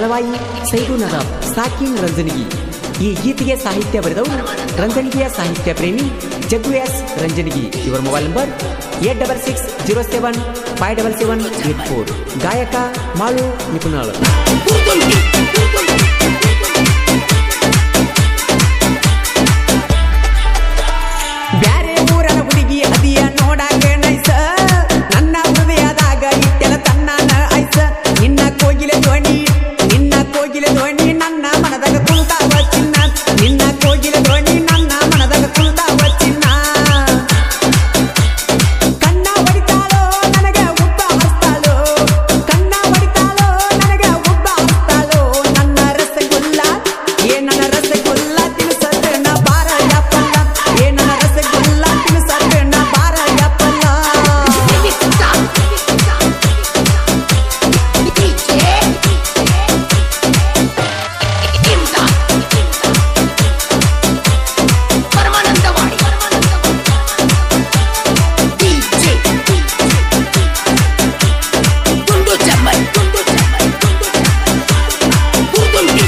ದಳವಾಯಿ ಸೈದು ನದಾಬ್ ಸಾಕಿನ್ ರಂಜನಿಗಿ ಈ ಗೀತೆಗೆ ಸಾಹಿತ್ಯ ಬರೆದವರು ರಂಜನಿಗಿಯ ಸಾಹಿತ್ಯ ಪ್ರೇಮಿ ಜಗ್ಗು ಎಸ್ ರಂಜನಿಗಿ ಇವರ mobile number eight double six zero seven five double seven eight four ಗಾಯಕ ಮಾಳು ನಿಪುಣಾಳು ಬ್ಯಾರೆ ಊರನ ಹುಡುಗಿ ಅದಿಯ ನೋಡಾಕ ನೈಸ ನನ್ನ ಹೃದಯದಾಗ ಇಟ್ಟೆಲ ತನ್ನಾನ ಐಸ ನಿನ್ನ ಕೋಗಿಲೆ ಧ್ವನಿ ನಿನ್ನ ಕೋಗಿಲೆ ಧ್ವನಿ ನನ್ನ ಮನದಾಗ ಕುಂತಾವ ಚಿನ್ನ ನಿನ್ನ ಕೋಗಿಲೆ ಧ್ವನಿ ನನ್ನ ಮನದಾಗ ಕುಂತಾವ ಚಿನ್ನ ಕಣ್ಣ ಹೊಡಿತಾಳೋ ನನಗೆ ಉಬ್ಬ ಹಸ್ತಾಳೋ ಕಣ್ಣ ಹೊಡಿತಾಳೋ ನನಗೆ ಉಬ್ಬ ಹಸ್ತಾಳೋ ನನ್ನ ರಸಗುಲ್ಲ ಏ ನನ್ನ ರಸಗುಲ್ಲ ತಿನ್ಸಣ್ಣ ಬಾರ ಯಾಪಲ್ಲ ಏ ನನ್ನ ರಸಗುಲ್ಲ ತಿನ್ಸಣ್ಣ ಬಾರ ಯಾಪಲ್ಲ ಪರಮಾನಂದವಾಡಿ ತುಂಡು ಚೆಮ್ಮೈ ತುಂಡು ಚೆಮ್ಮೈ ಹುರ್ದುಂಡಿ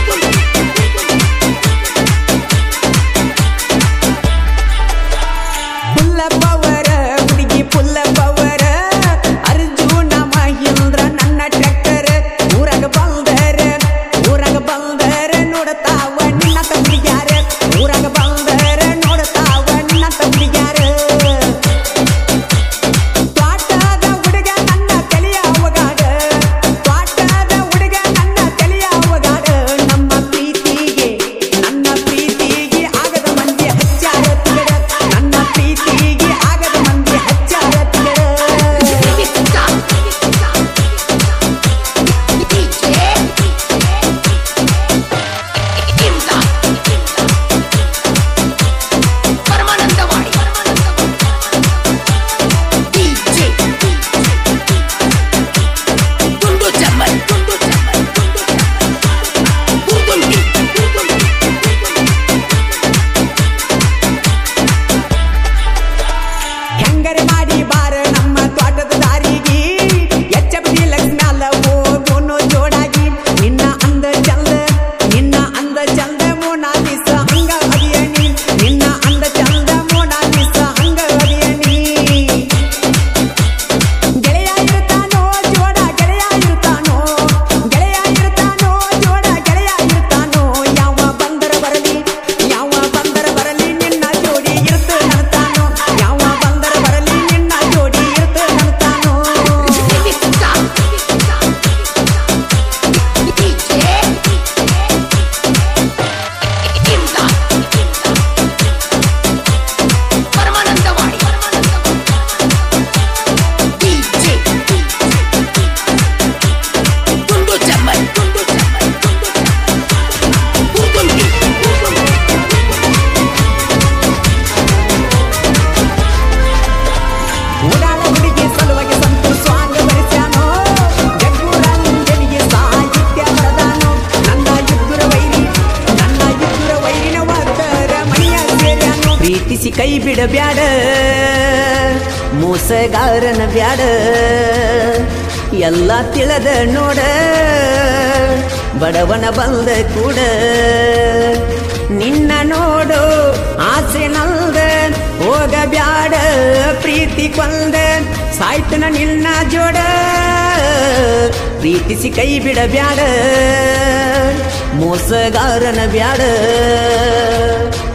ಪುಲ್ಲ ಪವರ ಹುಡುಗಿ ಪುಲ್ಲ ಪವರ ಅರ್ಜುನ ಮಹೇಂದ್ರ ನನ್ನ ಟ್ರ್ಯಾಕ್ಟರ್ ಊರಾಗ ಬಂದರ ಊರಾಗ ಬಂದರ ನೋಡತಾವ ನಿನ್ನ ತಂಬಿಗ್ಯಾರ ಊರಾಗ ಬಂದರ ನೋಡತಾವ ನಿನ್ನ ತಂಬಿಗ್ಯಾರ ತ್ವಾಟದ ಹುಡುಗ ನನ್ನ ತಲೆಯ ಅವಗಾಡ ತ್ವಾಟದ ಹುಡುಗ ನನ್ನ ತಲೆಯ ಅವಗಾಡ ನಮ್ಮ ಪ್ರೀತಿಗೆ ನನ್ನ ಪ್ರೀತಿಗೆ ಆಗದ ಮಂದಿ ಹಚ್ಚಾರ ತಿಗಡ ನನ್ನ ಪ್ರೀತಿಗೆ ಆಗದ ಮಂದಿ ಹಚ್ಚಾರ ತಿಗಡ ಪರಮಾನಂದವಾಡಿ ತುಂಡು ಚೆಮ್ಮೈ ತುಂಡು ಚೆಮ್ಮೈ ಹುರ್ದುಂಡಿ ಹೆಂಗರೆ ಮಾಡಿ ಬಾರ ನಮ್ಮ ತ್ವಾಟದ ದಾರಿಗೆ ಎಚ್ಚ ಬದಿ ಲಗ್ನಾಲ ಹೋಗೋನು ಜೋಡಾಗಿ ನಿನ್ನ ಅಂದ ಚಂದ ನಿನ್ನ ಅಂದ ಚಂದ ಮೋನಾಲಿಸ ಹಂಗ ಅದಿಯ ನೀ ನಿನ್ನ ಅಂದ ಚಂದ ಮೋನಾಲಿಸ ಹಂಗ ಅದಿಯ ನೀ ಗೆಳೆಯ ಇರ್ತಾನೋ ಜೋಡ ಗೆಳೆಯ ಇರ್ತಾನೋ ಗೆಳೆಯ ಇರ್ತಾನೋ ಜೋಡ ಗೆಳೆಯ ಇರ್ತಾನೋ ಯಾವ ಬಂದರ ಬರಲಿ ಯಾವ ಬಂದರ ಬರಲಿ ನಿನ್ನ ಜೋಡಿ ಇರ್ತ ನಡ್ತಾನೋ ಯಾವ ಬಂದರ ಬರಲಿ ನಿನ್ನ ಜೋಡಿ ಇರ್ತ ನಡ್ತಾನೋ ಪರಮಾನಂದವಾಡಿ ತುಂಡು ಚೆಮ್ಮೈ ತುಂಡು ಚೆಮ್ಮೈ ಹುರ್ದುಂಡಿ ಉಡಾಳ ಹುಡುಗಿ ಸಲುವಾಗಿ ಸಂತು ಸ್ವಾಂಗ ಬರೆಸ್ಯಾನೋ ಜಗ್ಗುರಂಜನಿಗೆ ಸಾಹಿತ್ಯ ಬರದಾನೋ ನನ್ನ ಇದ್ದುರ ವೈರಿ ನನ್ನ ಇದ್ದುರ ವೈರಿನ ವಾದರ ಮೈಯ ಸೇರ್ಯಾನೋ ಪ್ರೀತಿಸಿ ಕೈ ಬಿಡಬ್ಯಾಡ ಮೋಸಗಾರನ ಬ್ಯಾಡ ಎಲ್ಲ ತಿಳದ ನೋಡ ಬಡವನ ಬಂದ ಕೂಡ ನಿನ್ನ ನೋಡು ಆಸೆ ನಲ್ದ ಹೋಗ ಬ್ಯಾಡ ಪ್ರೀತಿ ಕೊಂದ ಸಾಯ್ತನ ನಿನ್ನ ಜೋಡ ಪ್ರೀತಿಸಿ ಕೈ ಬಿಡಬ್ಯಾಡ ಮೋಸಗಾರನ ಬ್ಯಾಡ